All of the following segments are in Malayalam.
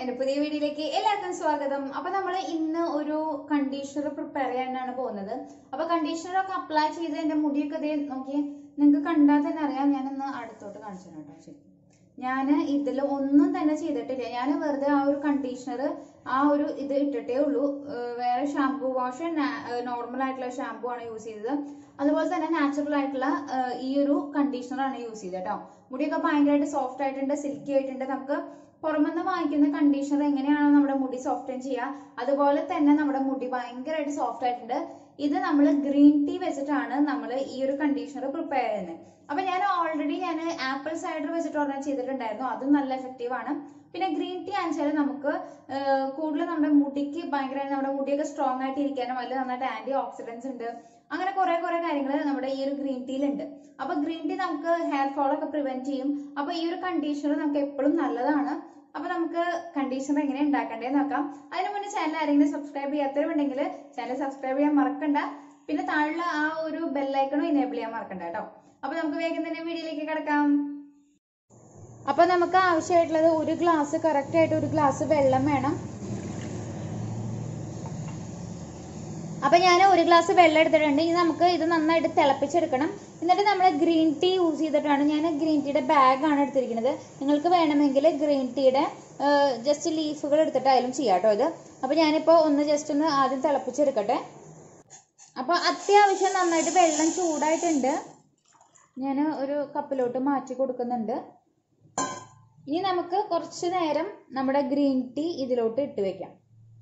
എന്റെ പുതിയ വീഡിയോയിലേക്ക് എല്ലാവർക്കും സ്വാഗതം അപ്പൊ നമ്മൾ ഇന്ന് ഒരു കണ്ടീഷണർ പ്രിപ്പയർ ചെയ്യാനാണ് പോകുന്നത് അപ്പൊ കണ്ടീഷണർ ഒക്കെ അപ്ലൈ ചെയ്ത് എന്റെ മുടിയൊക്കെ ദേ നോക്കി നിങ്ങൾക്ക് കണ്ടാൽ തന്നെ അറിയാം ഞാനൊന്ന് അടുത്തോട്ട് കാണിച്ചു തരാം കേട്ടോ ശരി ഞാൻ ഇതിൽ ഒന്നും തന്നെ ചെയ്തിട്ടില്ല ഞാൻ വെറുതെ ആ ഒരു കണ്ടീഷണർ ആ ഒരു ഇത് ഇട്ടിട്ടേ ഉള്ളൂ ഏർ വേറെ ഷാംപൂ വാഷ് നോർമൽ ആയിട്ടുള്ള ഷാംപൂ ആണ് യൂസ് ചെയ്തത് അതുപോലെ തന്നെ നാച്ചുറൽ ആയിട്ടുള്ള ഏർ ഈ ഒരു കണ്ടീഷണർ ആണ് യൂസ് ചെയ്തത് കേട്ടോ മുടിയൊക്കെ ഭയങ്കരമായിട്ട് സോഫ്റ്റ് ആയിട്ടുണ്ട് സിൽക്കി ആയിട്ടുണ്ട് നമുക്ക് പുറമെന്ന് വാങ്ങിക്കുന്ന കണ്ടീഷണർ എങ്ങനെയാണോ നമ്മുടെ മുടി സോഫ്റ്റൻ ചെയ്യുക അതുപോലെ തന്നെ നമ്മുടെ മുടി ഭയങ്കരമായിട്ട് സോഫ്റ്റ് ആയിട്ടുണ്ട് ഇത് നമ്മൾ ഗ്രീൻ ടീ വെച്ചിട്ടാണ് നമ്മൾ ഈ ഒരു കണ്ടീഷണർ പ്രിപ്പയർ ചെയ്യുന്നത് അപ്പൊ ഞാൻ ഓൾറെഡി ഞാൻ ആപ്പിൾ സൈഡർ വെച്ചിട്ട് ഒരെണ്ണം ചെയ്തിട്ടുണ്ടായിരുന്നു അതും നല്ല എഫക്റ്റീവ് ആണ് പിന്നെ ഗ്രീൻ ടീ ആണെച്ചാൽ നമുക്ക് ആഹ് കൂടുതൽ നമ്മുടെ മുടിക്ക് ഭയങ്കര നമ്മുടെ മുടിയൊക്കെ സ്ട്രോങ് ആയിട്ട് ഇരിക്കാനും അതിൽ നന്നായിട്ട് ആന്റി ഓക്സിഡൻസ് ഉണ്ട് അങ്ങനെ കുറെ കുറെ കാര്യങ്ങൾ നമ്മുടെ ഈ ഒരു ഗ്രീൻ ടീയിലുണ്ട് അപ്പൊ ഗ്രീൻ ടീ നമുക്ക് ഹെയർ ഫോൾ ഒക്കെ പ്രിവെന്റ് ചെയ്യും അപ്പൊ ഈ ഒരു കണ്ടീഷണർ നമുക്ക് എപ്പോഴും നല്ലതാണ് അപ്പൊ നമുക്ക് കണ്ടീഷണർ എങ്ങനെ ഉണ്ടാക്കണ്ടേന്ന് നോക്കാം അതിന് മുന്നേ ചാനൽ ആരെങ്കിലും സബ്സ്ക്രൈബ് ചെയ്യാത്തവരുണ്ടെങ്കിൽ ചാനൽ സബ്സ്ക്രൈബ് ചെയ്യാൻ മറക്കണ്ട പിന്നെ താഴെ ആ ഒരു ബെല്ലൈക്കണും ഇനേബിൾ ചെയ്യാൻ മറക്കണ്ട കേട്ടോ അപ്പൊ നമുക്ക് വേഗം തന്നെ വീഡിയോയിലേക്ക് കിടക്കാം അപ്പൊ നമുക്ക് ആവശ്യമായിട്ടുള്ളത് ഒരു ഗ്ലാസ് കറക്റ്റ് ആയിട്ട് ഒരു ഗ്ലാസ് വെള്ളം വേണം അപ്പൊ ഞാൻ ഒരു ഗ്ലാസ് വെള്ളം എടുത്തിട്ടുണ്ട് ഇനി നമുക്ക് ഇത് നന്നായിട്ട് തിളപ്പിച്ചെടുക്കണം എന്നിട്ട് നമ്മൾ ഗ്രീൻ ടീ യൂസ് ചെയ്തിട്ടാണ് ഞാൻ ഗ്രീൻ ടീയുടെ ബാഗ് ആണ് എടുത്തിരിക്കുന്നത് നിങ്ങൾക്ക് വേണമെങ്കിൽ ഗ്രീൻ ടീയുടെ ജസ്റ്റ് ലീഫുകൾ എടുത്തിട്ടായാലും ചെയ്യാം കേട്ടോ ഇത് അപ്പൊ ഞാനിപ്പോ ഒന്ന് ജസ്റ്റ് ഒന്ന് ആദ്യം തിളപ്പിച്ചെടുക്കട്ടെ അപ്പൊ അത്യാവശ്യം നന്നായിട്ട് വെള്ളം ചൂടായിട്ടുണ്ട് ഞാൻ ഒരു കപ്പിലോട്ട് മാറ്റി കൊടുക്കുന്നുണ്ട് ഇനി നമുക്ക് കുറച്ച് നേരം നമ്മുടെ ഗ്രീൻ ടീ ഇതിലോട്ട് ഇട്ട് വെക്കാം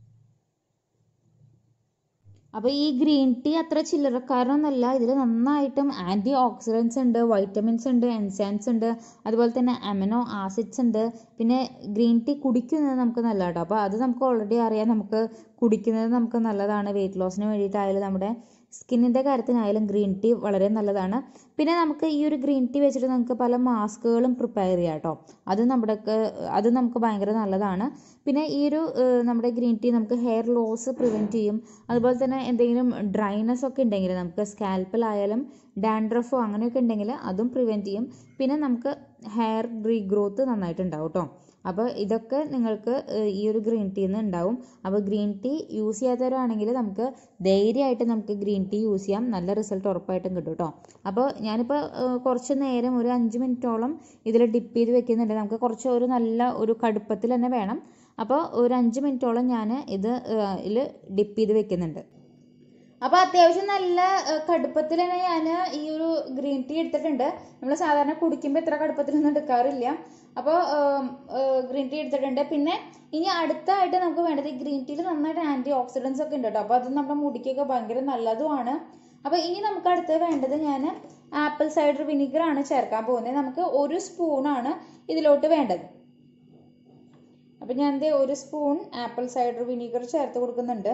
അപ്പോൾ ഈ ഗ്രീൻ ടീ അത്ര ചില്ലറക്കാരനൊന്നല്ല ഇതിൽ നന്നായിട്ടും ആൻറ്റി ഓക്സിഡൻസ് ഉണ്ട് വൈറ്റമിൻസ് ഉണ്ട് എൻസൈൻസ് ഉണ്ട് അതുപോലെ തന്നെ അമിനോ ആസിഡ്സ് ഉണ്ട് പിന്നെ ഗ്രീൻ ടീ കുടിക്കുന്നത് നമുക്ക് നല്ലതാട്ടോ അപ്പോൾ അത് നമുക്ക് ഓൾറെഡി അറിയാം നമുക്ക് കുടിക്കുന്നത് നമുക്ക് നല്ലതാണ് വെയിറ്റ് ലോസിന് വേണ്ടിയിട്ടായാലും നമ്മുടെ സ്കിന്നിൻ്റെ കാര്യത്തിനായാലും ഗ്രീൻ ടീ വളരെ നല്ലതാണ് പിന്നെ നമുക്ക് ഈ ഒരു ഗ്രീൻ ടീ വെച്ചിട്ട് നമുക്ക് പല മാസ്കുകളും പ്രിപ്പയർ ചെയ്യാം കേട്ടോ അത് നമ്മുടെ അത് നമുക്ക് ഭയങ്കര നല്ലതാണ് പിന്നെ ഈ ഒരു ഏഹ്, നമ്മുടെ ഗ്രീൻ ടീ നമുക്ക് ഹെയർ ലോസ് പ്രിവെൻറ്റ് ചെയ്യും അതുപോലെ തന്നെ എന്തെങ്കിലും ഡ്രൈനെസ് ഒക്കെ ഉണ്ടെങ്കിൽ നമുക്ക് സ്കാൽപ്പിലായാലും ഡാൻഡ്രഫോ അങ്ങനെയൊക്കെ ഉണ്ടെങ്കിൽ അതും പ്രിവെൻറ്റ് ചെയ്യും പിന്നെ നമുക്ക് ഹെയർ റീഗ്രോത്ത് നന്നായിട്ടുണ്ടാവും കേട്ടോ അപ്പോൾ ഇതൊക്കെ നിങ്ങൾക്ക് ഏഹ്, ഈ ഒരു ഗ്രീൻ ടീയിൽ നിന്ന് ഉണ്ടാവും അപ്പോൾ ഗ്രീൻ ടീ യൂസ് ചെയ്യാത്തവരാണെങ്കിൽ നമുക്ക് ധൈര്യമായിട്ട് നമുക്ക് ഗ്രീൻ ടീ യൂസ് ചെയ്യാം നല്ല റിസൾട്ട് ഉറപ്പായിട്ടും കിട്ടും കേട്ടോ അപ്പോൾ ഞാനിപ്പോൾ ഏഹ്, കുറച്ച് നേരം ഒരു അഞ്ച് മിനിറ്റോളം ഇതിൽ ഡിപ്പ് ചെയ്ത് വെക്കുന്നുണ്ട് നമുക്ക് കുറച്ച് ഒരു നല്ല ഒരു കടുപ്പത്തിൽ തന്നെ വേണം അപ്പോൾ ഒരു അഞ്ച് മിനിറ്റോളം ഞാൻ ഇത് ഇതിൽ ഡിപ്പ് ചെയ്ത് വെക്കുന്നുണ്ട് അപ്പോൾ അത്യാവശ്യം നല്ല ഏഹ്, കടുപ്പത്തിൽ തന്നെ ഞാൻ ഈ ഒരു ഗ്രീൻ ടീ എടുത്തിട്ടുണ്ട് നമ്മൾ സാധാരണ കുടിക്കുമ്പോൾ ഇത്ര കടുപ്പത്തിലൊന്നും എടുക്കാറില്ല അപ്പോൾ ഗ്രീൻ ടീ എടുത്തിട്ടുണ്ട് പിന്നെ ഇനി അടുത്തായിട്ട് നമുക്ക് വേണ്ടത് ഈ ഗ്രീൻ ടീയിൽ നന്നായിട്ട് ആൻറ്റി ഓക്സിഡൻസ് ഒക്കെ ഉണ്ട് കേട്ടോ അപ്പോൾ അത് നമ്മുടെ മുടിക്കൊക്കെ ഭയങ്കര നല്ലതുമാണ് അപ്പോൾ ഇനി നമുക്ക് അടുത്ത് വേണ്ടത് ഞാൻ ആപ്പിൾ സൈഡർ വിനിഗർ ആണ് ചേർക്കാൻ പോകുന്നത് നമുക്ക് ഒരു സ്പൂണാണ് ഇതിലോട്ട് വേണ്ടത് അപ്പം ഞാൻ ദേ ഒരു സ്പൂൺ ആപ്പിൾ സൈഡർ വിനീഗർ ചേർത്ത് കൊടുക്കുന്നുണ്ട്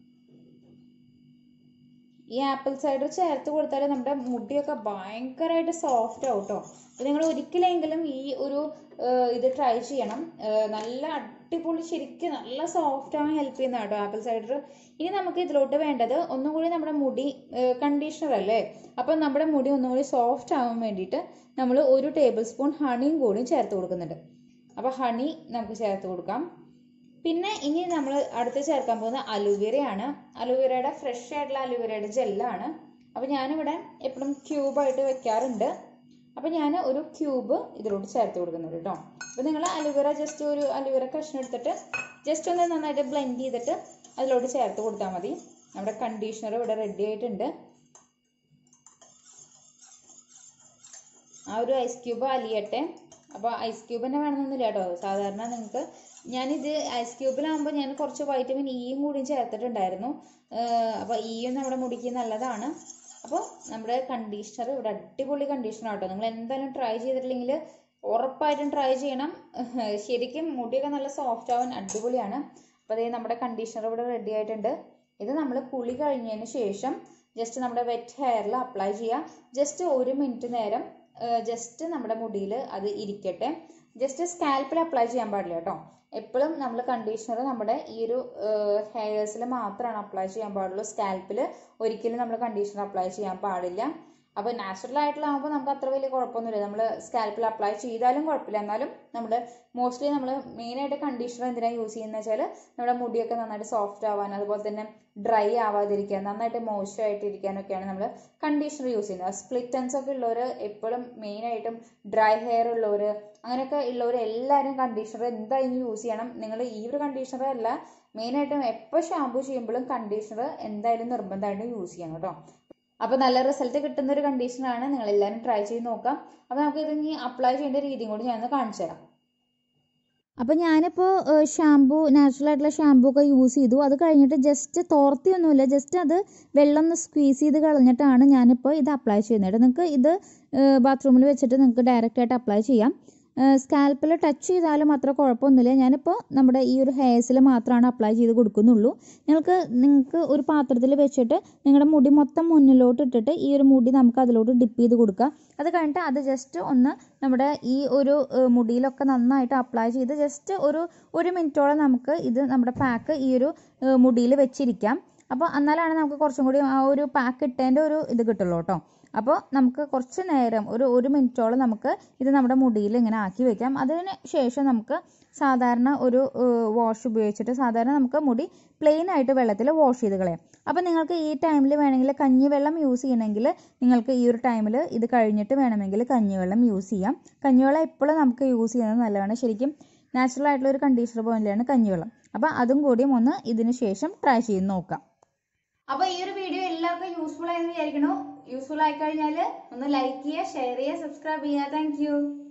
ഈ ആപ്പിൾ സൈഡർ ചേർത്ത് കൊടുത്താൽ നമ്മുടെ മുടിയൊക്കെ ഭയങ്കരമായിട്ട് സോഫ്റ്റ് ആവും കേട്ടോ അപ്പോൾ നിങ്ങൾ ഒരിക്കലെങ്കിലും ഈ ഒരു ഏഹ്, ഇത് ട്രൈ ചെയ്യണം ഏഹ്, നല്ല അടിപൊളി ശരിക്കും നല്ല സോഫ്റ്റ് ആവാൻ ഹെൽപ്പ് ചെയ്യുന്ന കേട്ടോ ആപ്പിൾ സൈഡർ ഇനി നമുക്ക് ഇതിലോട്ട് വേണ്ടത് ഒന്നും കൂടി നമ്മുടെ മുടി കണ്ടീഷണർ അല്ലേ അപ്പം നമ്മുടെ മുടി ഒന്നും കൂടി സോഫ്റ്റ് ആവാൻ വേണ്ടിയിട്ട് നമ്മൾ ഒരു ടേബിൾ സ്പൂൺ ഹണിയും കൂടി ചേർത്ത് കൊടുക്കുന്നുണ്ട് അപ്പോൾ ഹണി നമുക്ക് ചേർത്ത് കൊടുക്കാം പിന്നെ ഇനി നമ്മൾ അടുത്ത് ചേർക്കാൻ പോകുന്ന അലോവേരയാണ് അലോവേരയുടെ ഫ്രഷ് ആയിട്ടുള്ള അലോവേരയുടെ ജെല്ലാണ് അപ്പോൾ ഞാനിവിടെ എപ്പോഴും ക്യൂബായിട്ട് വെക്കാറുണ്ട് അപ്പോൾ ഞാൻ ഒരു ക്യൂബ് ഇതിലോട്ട് ചേർത്ത് കൊടുക്കുന്നുണ്ട് കേട്ടോ അപ്പോൾ നിങ്ങൾ അലോവേര ജസ്റ്റ് ഒരു അലോവേര കഷ്ണം എടുത്തിട്ട് ജസ്റ്റ് ഒന്ന് നന്നായിട്ട് ബ്ലെൻഡ് ചെയ്തിട്ട് അതിലോട്ട് ചേർത്ത് കൊടുത്താൽ മതി നമ്മുടെ കണ്ടീഷണർ ഇവിടെ റെഡി ആയിട്ടുണ്ട് ആ ഒരു ഐസ് ക്യൂബ് അലിയട്ടെ അപ്പോൾ ഐസ് ക്യൂബ് തന്നെ വേണമെന്നൊന്നുമില്ല കേട്ടോ സാധാരണ നിങ്ങൾക്ക് ഞാനിത് ഐസ് ക്യൂബിലാകുമ്പോൾ ഞാൻ കുറച്ച് വൈറ്റമിൻ ഇയും കൂടി ചേർത്തിട്ടുണ്ടായിരുന്നു അപ്പോൾ ഇയും നമ്മുടെ മുടിക്ക് നല്ലതാണ് അപ്പോൾ നമ്മുടെ കണ്ടീഷണർ ഇവിടെ അടിപൊളി കണ്ടീഷണർ കേട്ടോ നിങ്ങൾ എന്തായാലും ട്രൈ ചെയ്തിട്ടില്ലെങ്കിൽ ഉറപ്പായിട്ടും ട്രൈ ചെയ്യണം ശരിക്കും മുടിയൊക്കെ നല്ല സോഫ്റ്റ് ആവാൻ അടിപൊളിയാണ് അപ്പോൾ അതേ നമ്മുടെ കണ്ടീഷണർ ഇവിടെ റെഡി ആയിട്ടുണ്ട് ഇത് നമ്മൾ കുളി കഴിഞ്ഞതിന് ശേഷം ജസ്റ്റ് നമ്മുടെ വെറ്റ് ഹെയറിൽ അപ്ലൈ ചെയ്യുക ജസ്റ്റ് ഒരു മിനിറ്റ് നേരം ജസ്റ്റ് നമ്മുടെ മുടിയിൽ അത് ഇരിക്കട്ടെ ജസ്റ്റ് സ്കാൽപ്പിൽ അപ്ലൈ ചെയ്യാൻ പാടില്ല കേട്ടോ എപ്പോഴും നമ്മൾ കണ്ടീഷണർ നമ്മുടെ ഈ ഒരു ഹെയർസിൽ മാത്രമാണ് അപ്ലൈ ചെയ്യാൻ പാടുള്ളൂ സ്കാൽപ്പിൽ ഒരിക്കലും നമ്മൾ കണ്ടീഷണർ അപ്ലൈ ചെയ്യാൻ പാടില്ല അപ്പോൾ നാച്ചുറൽ ആയിട്ടുള്ളതാകുമ്പോൾ നമുക്ക് അത്ര വലിയ കുഴപ്പമൊന്നുമില്ല നമ്മൾ സ്കാൽപ്പിൽ അപ്ലൈ ചെയ്താലും കുഴപ്പമില്ല എന്നാലും നമ്മൾ മോസ്റ്റ്ലി നമ്മൾ മെയിനായിട്ട് കണ്ടീഷണർ എന്തിനാണ് യൂസ് ചെയ്യുന്നത് വെച്ചാൽ നമ്മുടെ മുടിയൊക്കെ നന്നായിട്ട് സോഫ്റ്റ് ആവാൻ അതുപോലെ തന്നെ ഡ്രൈ ആവാതിരിക്കാൻ നന്നായിട്ട് മോയ്സ്ചർ ആയിട്ട് ഇരിക്കാനൊക്കെയാണ് നമ്മൾ കണ്ടീഷണർ യൂസ് ചെയ്യുന്നത് സ്പ്ലിറ്റ് എൻസ് ഒക്കെ ഉള്ളവർ എപ്പോഴും മെയിനായിട്ടും ഡ്രൈ ഹെയർ ഉള്ളവർ അങ്ങനെയൊക്കെ ഉള്ളവർ എല്ലാവരും കണ്ടീഷണർ എന്തായാലും യൂസ് ചെയ്യണം നിങ്ങൾ ഈ ഒരു കണ്ടീഷണർ അല്ല മെയിനായിട്ടും എപ്പോൾ ഷാമ്പു ചെയ്യുമ്പോഴും കണ്ടീഷണർ എന്തായാലും നിർബന്ധമായിട്ടും യൂസ് ചെയ്യണം കേട്ടോ അപ്പോൾ നല്ല റിസൾട്ട് കിട്ടുന്ന ഒരു കണ്ടീഷണറാണ് നിങ്ങൾ എല്ലാവരും ട്രൈ ചെയ്ത് നോക്കാം അപ്പോൾ നമുക്ക് ഇത് ഇനി അപ്ലൈ ചെയ്യേണ്ട രീതിയും കൂടി ഞാനൊന്ന് കാണിച്ചു തരാം അപ്പോൾ ഞാനിപ്പോൾ ഷാമ്പു നാച്ചുറൽ ആയിട്ടുള്ള ഷാമ്പു ഒക്കെ യൂസ് ചെയ്തു അത് കഴിഞ്ഞിട്ട് ജസ്റ്റ് തോർത്തിയൊന്നുമില്ല ജസ്റ്റ് അത് വെള്ളം ഒന്ന് സ്ക്വീസ് ചെയ്ത് കളഞ്ഞിട്ടാണ് ഞാനിപ്പോൾ ഇത് അപ്ലൈ ചെയ്യുന്നത് നിങ്ങൾക്ക് ഇത് ബാത്റൂമിൽ വെച്ചിട്ട് നിങ്ങൾക്ക് ഡയറക്റ്റ് ആയിട്ട് അപ്ലൈ ചെയ്യാം സ്കാൽപ്പിൽ ടച്ച് ചെയ്താലും അത്ര കുഴപ്പമൊന്നുമില്ല ഞാനിപ്പോൾ നമ്മുടെ ഈ ഒരു ഹെയർസിൽ മാത്രമാണ് അപ്ലൈ ചെയ്ത് കൊടുക്കുന്നുള്ളൂ നിങ്ങൾക്ക് നിങ്ങൾക്ക് ഒരു പാത്രത്തിൽ വെച്ചിട്ട് നിങ്ങളുടെ മുടി മൊത്തം മുന്നിലോട്ട് ഇട്ടിട്ട് ഈ ഒരു മുടി നമുക്ക് അതിലോട്ട് ഡിപ്പ് ചെയ്ത് കൊടുക്കാം അത് കഴിഞ്ഞിട്ട് അത് ജസ്റ്റ് ഒന്ന് നമ്മുടെ ഈ ഒരു ഏഹ്, മുടിയിലൊക്കെ നന്നായിട്ട് അപ്ലൈ ചെയ്ത് ജസ്റ്റ് ഒരു ഒരു മിനിറ്റോളം നമുക്ക് ഇത് നമ്മുടെ പാക്ക് ഈ ഒരു മുടിയിൽ വെച്ചിരിക്കാം അപ്പോൾ എന്നാലാണ് നമുക്ക് കുറച്ചും കൂടി ആ ഒരു പാക്ക് ഇട്ടതിൻ്റെ ഒരു ഇത് കിട്ടുള്ളൂ കേട്ടോ അപ്പോൾ നമുക്ക് കുറച്ച് നേരം ഒരു ഒരു മിനിറ്റോളം നമുക്ക് ഇത് നമ്മുടെ മുടിയിൽ ഇങ്ങനെ ആക്കി വെക്കാം അതിന് ശേഷം നമുക്ക് സാധാരണ ഒരു വാഷ് ഉപയോഗിച്ചിട്ട് സാധാരണ നമുക്ക് മുടി പ്ലെയിൻ ആയിട്ട് വെള്ളത്തിൽ വാഷ് ചെയ്ത് കളയാം അപ്പോൾ നിങ്ങൾക്ക് ഈ ടൈമിൽ വേണമെങ്കിൽ കഞ്ഞിവെള്ളം യൂസ് ചെയ്യണമെങ്കിൽ നിങ്ങൾക്ക് ഈ ഒരു ടൈമിൽ ഇത് കഴിഞ്ഞിട്ട് വേണമെങ്കിൽ കഞ്ഞിവെള്ളം യൂസ് ചെയ്യാം കഞ്ഞിവെള്ളം എപ്പോഴും നമുക്ക് യൂസ് ചെയ്യുന്നത് നല്ലതാണ് ശരിക്കും നാച്ചുറൽ ആയിട്ടുള്ള ഒരു കണ്ടീഷണർ പോലെയാണ് കഞ്ഞിവെള്ളം അപ്പോൾ അതും കൂടിയും ഒന്ന് ഇതിന് ശേഷം ട്രൈ ചെയ്ത് നോക്കാം അപ്പോൾ ഈ ഒരു വീഡിയോ എല്ലാവർക്കും യൂസ്ഫുൾ ആയെന്ന് വിചാരിക്കണു യൂസ്ഫുൾ ആയി കഴിഞ്ഞാൽ ഒന്ന് ലൈക്ക് ചെയ്യുക ഷെയർ ചെയ്യുക സബ്സ്ക്രൈബ് ചെയ്യുക താങ്ക്